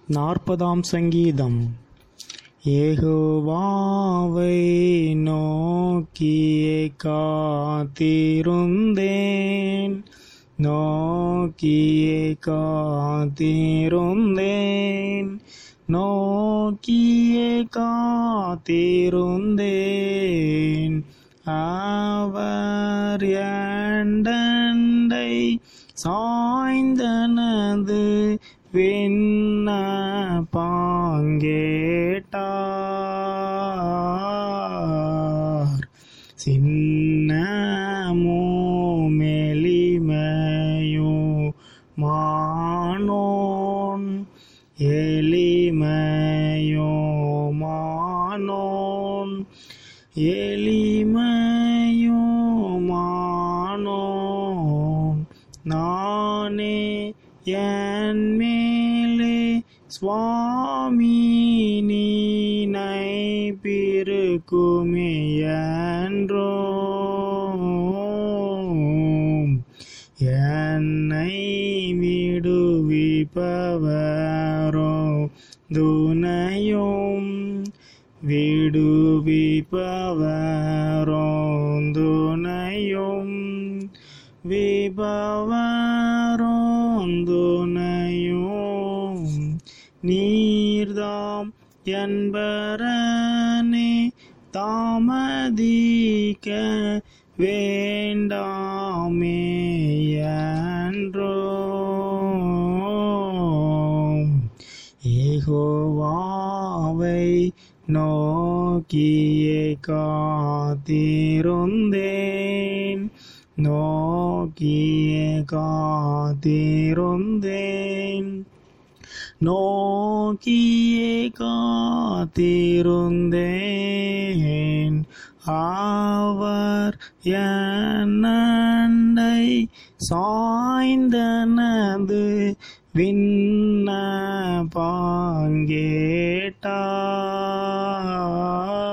நாற்பதாம் சங்கீதம் ஏகோவாவை நோக்கியே காத்திருந்தேன் நோக்கியே காத்திருந்தேன் நோக்கியே காத்திருந்தேன் அவர் எண்டண்டை சாய்ந்தனது விண்ண பாங்கேட்டார் சின்னமோ மெலிமையோ மானோன் எளிமையோ மானோன் எளிமையோ மானோன் நானே என் மேலே சுவாமி நீனை பிறக்குமே என்றோம் என்னை விடுவிப்பவரோ துணையும் விடுவிப்பவரோ துணையும் விபவரோம் துணையும் நீர்தாம் என்பரனே தாமதிக்க வேண்டாமே என்றோம் ஏகோவாவை நோக்கியே காத்திருந்தேன் நோக்கியே காத்திருந்தேன் நோக்கியே காத்திருந்தேன் அவர் என்னண்டை சாய்ந்தனது விண்ண பாங்கேட்டார்